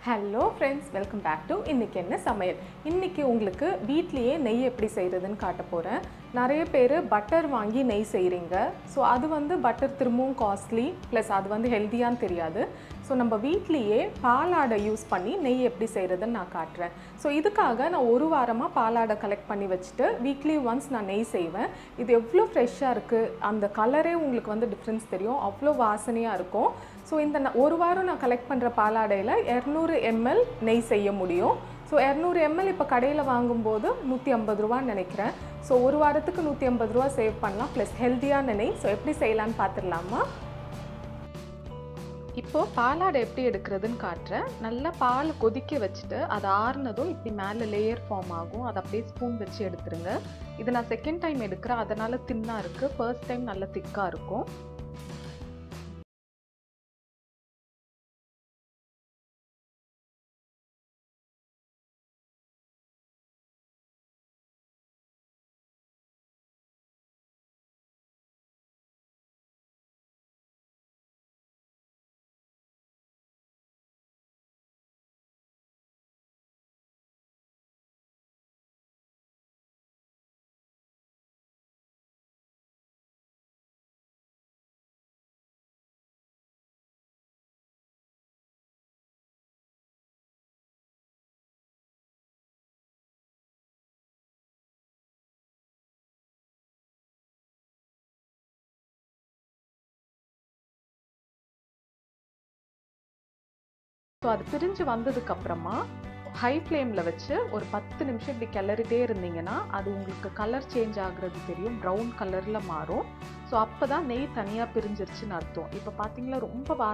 hello friends welcome back to இன்றைக்கி என்ன சமையல் இன்றைக்கி உங்களுக்கு வீட்லேயே நெய் எப்படி செய்கிறதுன்னு காட்ட போகிறேன் நிறைய பேர் பட்டர் வாங்கி நெய் செய்கிறீங்க ஸோ அது வந்து பட்டர் திரும்பவும் காஸ்ட்லி ப்ளஸ் அது வந்து ஹெல்த்தியான்னு தெரியாது ஸோ நம்ம வீட்லேயே பாலாடை யூஸ் பண்ணி நெய் எப்படி செய்கிறதுன்னு நான் காட்டுறேன் ஸோ இதுக்காக நான் ஒரு வாரமாக பாலாடை கலெக்ட் பண்ணி வச்சுட்டு வீக்லி ஒன்ஸ் நான் நெய் செய்வேன் இது எவ்வளோ ஃப்ரெஷ்ஷாக இருக்குது அந்த கலரே உங்களுக்கு வந்து டிஃப்ரென்ஸ் தெரியும் அவ்வளோ வாசனையாக இருக்கும் ஸோ இந்த ந- ஒரு வாரம் நான் கலெக்ட் பண்ணுற பாலாடையில் இரநூறு எம்எல் நெய் செய்ய முடியும் ஸோ இரநூறு எம்எல் இப்போ கடையில் வாங்கும்போது நூற்றி ஐம்பது ரூபான்னு நினைக்கிறேன் ஸோ ஒரு வாரத்துக்கு நூற்றி ஐம்பது ரூபா சேவ் பண்ணலாம் ப்ளஸ் ஹெல்த்தியான நெய் ஸோ எப்படி செய்யலான்னு பார்த்துடலாமா இப்போ பாலாடை எப்படி எடுக்கிறதுன்னு காட்டுறேன் நல்லா பால் கொதிக்க வச்சுட்டு அது ஆறுனதும் இப்படி மேலே லேயர் ஃபார்ம் ஆகும் அதை அப்படியே ஸ்பூன் வச்சு எடுத்துருங்க இது நான் செகண்ட் டைம் எடுக்கிறேன் அதனால தின்னாக இருக்குது ஃபர்ஸ்ட் டைம் நல்லா திக்காக இருக்கும் ஸோ அது பிரிஞ்சு வந்ததுக்கு அப்புறமா ஹை ஃப்ளேமில் வச்சு ஒரு பத்து நிமிஷம் இப்படி கிளறிட்டே இருந்தீங்கன்னா அது உங்களுக்கு கலர் சேஞ்ச் ஆகுறது தெரியும் ப்ரௌன் கலரில் மாறும் ஸோ அப்போ தான் நெய் தனியாக பிரிஞ்சிருச்சுன்னு அர்த்தம் இப்போ பார்த்தீங்களா ரொம்ப வா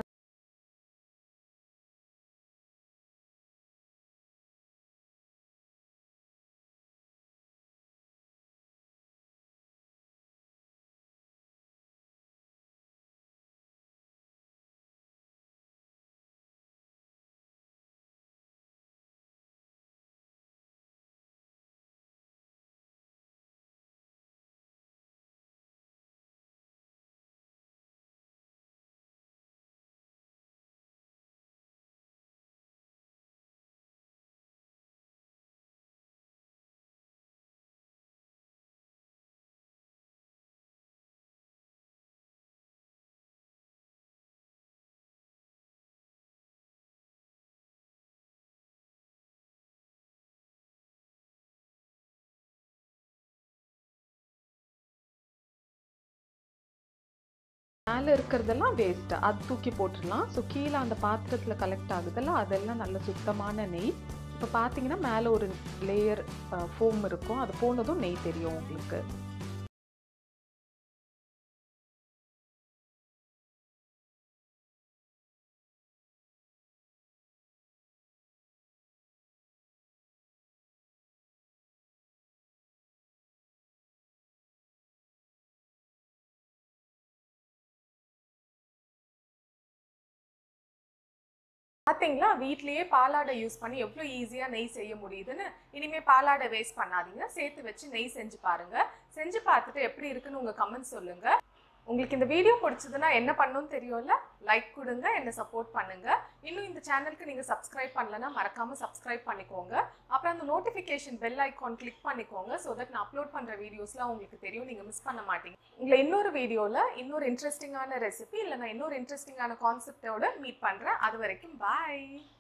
மேலே இருக்கிறதெல்லாம் வேஸ்ட்டு அது தூக்கி போட்டுடலாம் ஸோ கீழே அந்த பாத்திரத்தில் கலெக்ட் ஆகுதுல்ல அதெல்லாம் நல்ல சுத்தமான நெய் இப்போ பார்த்தீங்கன்னா மேலே ஒரு லேயர் ஃபோம் இருக்கும் அது போனதும் நெய் தெரியும் உங்களுக்கு பார்த்தீங்களா வீட்லயே பாலாடை யூஸ் பண்ணி எவ்வளோ ஈஸியாக நெய் செய்ய முடியுதுன்னு இனிமே பாலாடை வேஸ்ட் பண்ணாதீங்க சேர்த்து வச்சு நெய் செஞ்சு பாருங்க செஞ்சு பார்த்துட்டு எப்படி இருக்குன்னு உங்க கமெண்ட் சொல்லுங்க உங்களுக்கு இந்த வீடியோ பிடிச்சதுன்னா என்ன பண்ணணும்னு தெரியும்ல லைக் கொடுங்க என்ன சப்போர்ட் பண்ணுங்க இன்னும் இந்த சேனலுக்கு நீங்க சப்ஸ்கிரைப் பண்ணலன்னா மறக்காம சப்ஸ்கிரைப் பண்ணிக்கோங்க அப்புறம் அந்த நோட்டிஃபிகேஷன் பெல் ஐகான் கிளிக் பண்ணிக்கோங்க ஸோ தட் நான் அப்லோட் பண்ற வீடியோஸ்லாம் உங்களுக்கு தெரியும் நீங்க மிஸ் பண்ண மாட்டீங்க உங்களை இன்னொரு வீடியோல இன்னொரு இன்ட்ரெஸ்டிங்கான ரெசிபி இல்லை நான் இன்னொரு இன்ட்ரெஸ்டிங்கான கான்செப்டோட மீட் பண்றேன் அது வரைக்கும் பாய்